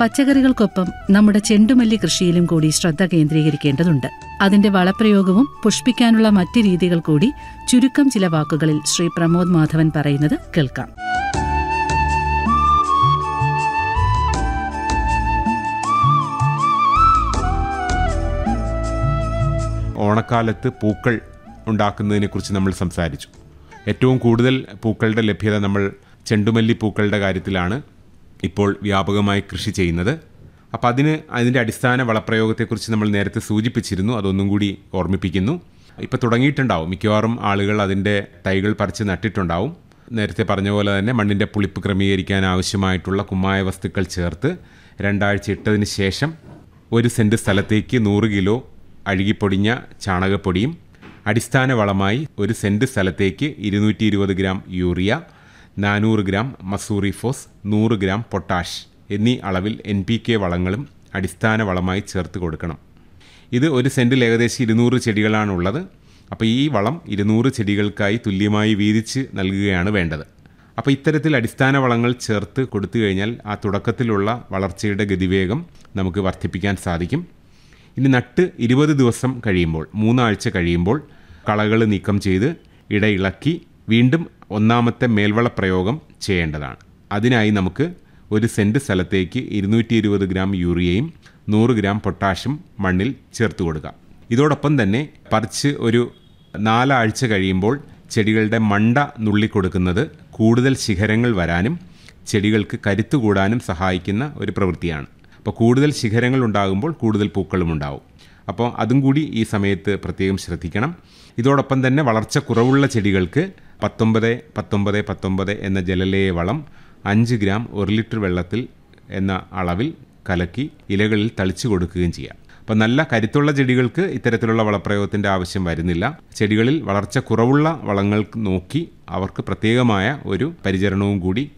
പച്ചക്കറികൾക്കൊപ്പം നമ്മുടെ ചെണ്ടുമല്ലി കൃഷിയിലും കൂടി ശ്രദ്ധ കേന്ദ്രീകരിക്കേണ്ടതുണ്ട് അതിന്റെ വളപ്രയോഗവും പുഷ്പിക്കാനുള്ള മറ്റ് രീതികൾ കൂടി ചുരുക്കം ചില വാക്കുകളിൽ ശ്രീ പ്രമോദ് മാധവൻ പറയുന്നത് കേൾക്കാം ഓണക്കാലത്ത് പൂക്കൾ ഉണ്ടാക്കുന്നതിനെക്കുറിച്ച് നമ്മൾ സംസാരിച്ചു ഏറ്റവും കൂടുതൽ പൂക്കളുടെ ലഭ്യത നമ്മൾ ചെണ്ടുമല്ലി പൂക്കളുടെ കാര്യത്തിലാണ് ഇപ്പോൾ വ്യാപകമായി കൃഷി ചെയ്യുന്നത് അപ്പോൾ അതിന് അതിൻ്റെ അടിസ്ഥാന വളപ്രയോഗത്തെക്കുറിച്ച് നമ്മൾ നേരത്തെ സൂചിപ്പിച്ചിരുന്നു അതൊന്നും കൂടി ഓർമ്മിപ്പിക്കുന്നു ഇപ്പോൾ തുടങ്ങിയിട്ടുണ്ടാവും മിക്കവാറും ആളുകൾ അതിൻ്റെ തൈകൾ പറിച്ച് നട്ടിട്ടുണ്ടാവും നേരത്തെ പറഞ്ഞ പോലെ തന്നെ മണ്ണിൻ്റെ പുളിപ്പ് ക്രമീകരിക്കാൻ ആവശ്യമായിട്ടുള്ള കുമ്മായ വസ്തുക്കൾ ചേർത്ത് രണ്ടാഴ്ച ഇട്ടതിന് ശേഷം ഒരു സെൻറ്റ് സ്ഥലത്തേക്ക് നൂറ് കിലോ അഴുകിപ്പൊടിഞ്ഞ ചാണകപ്പൊടിയും അടിസ്ഥാന വളമായി ഒരു സെൻറ്റ് സ്ഥലത്തേക്ക് ഇരുന്നൂറ്റി ഇരുപത് ഗ്രാം യൂറിയ നാനൂറ് ഗ്രാം മസൂറി ഫോസ് നൂറ് ഗ്രാം പൊട്ടാഷ് എന്നീ അളവിൽ എൻ പി കെ വളങ്ങളും അടിസ്ഥാന വളമായി ചേർത്ത് കൊടുക്കണം ഇത് ഒരു സെൻറ്റിൽ ഏകദേശം ഇരുന്നൂറ് ചെടികളാണുള്ളത് അപ്പോൾ ഈ വളം ഇരുന്നൂറ് ചെടികൾക്കായി തുല്യമായി വീതിച്ച് നൽകുകയാണ് വേണ്ടത് അപ്പോൾ ഇത്തരത്തിൽ അടിസ്ഥാന വളങ്ങൾ ചേർത്ത് കൊടുത്തു കഴിഞ്ഞാൽ ആ തുടക്കത്തിലുള്ള വളർച്ചയുടെ ഗതിവേഗം നമുക്ക് വർദ്ധിപ്പിക്കാൻ സാധിക്കും ഇനി നട്ട് ഇരുപത് ദിവസം കഴിയുമ്പോൾ മൂന്നാഴ്ച കഴിയുമ്പോൾ കളകൾ നീക്കം ചെയ്ത് ഇട ഇളക്കി വീണ്ടും ഒന്നാമത്തെ മേൽവള പ്രയോഗം ചെയ്യേണ്ടതാണ് അതിനായി നമുക്ക് ഒരു സെൻറ്റ് സ്ഥലത്തേക്ക് ഇരുന്നൂറ്റി ഇരുപത് ഗ്രാം യൂറിയയും നൂറ് ഗ്രാം പൊട്ടാഷും മണ്ണിൽ ചേർത്ത് കൊടുക്കാം ഇതോടൊപ്പം തന്നെ പറിച്ച് ഒരു നാലാഴ്ച കഴിയുമ്പോൾ ചെടികളുടെ മണ്ട നുള്ളിക്കൊടുക്കുന്നത് കൂടുതൽ ശിഖരങ്ങൾ വരാനും ചെടികൾക്ക് കരുത്തു കൂടാനും സഹായിക്കുന്ന ഒരു പ്രവൃത്തിയാണ് അപ്പോൾ കൂടുതൽ ശിഖരങ്ങൾ ഉണ്ടാകുമ്പോൾ കൂടുതൽ പൂക്കളും ഉണ്ടാവും അപ്പോൾ അതും കൂടി ഈ സമയത്ത് പ്രത്യേകം ശ്രദ്ധിക്കണം ഇതോടൊപ്പം തന്നെ വളർച്ച കുറവുള്ള ചെടികൾക്ക് പത്തൊമ്പത് പത്തൊമ്പത് പത്തൊമ്പത് എന്ന ജലലേയ വളം അഞ്ച് ഗ്രാം ഒരു ലിറ്റർ വെള്ളത്തിൽ എന്ന അളവിൽ കലക്കി ഇലകളിൽ തളിച്ചു കൊടുക്കുകയും ചെയ്യാം അപ്പോൾ നല്ല കരുത്തുള്ള ചെടികൾക്ക് ഇത്തരത്തിലുള്ള വളപ്രയോഗത്തിൻ്റെ ആവശ്യം വരുന്നില്ല ചെടികളിൽ വളർച്ച കുറവുള്ള വളങ്ങൾ നോക്കി അവർക്ക് പ്രത്യേകമായ ഒരു പരിചരണവും കൂടി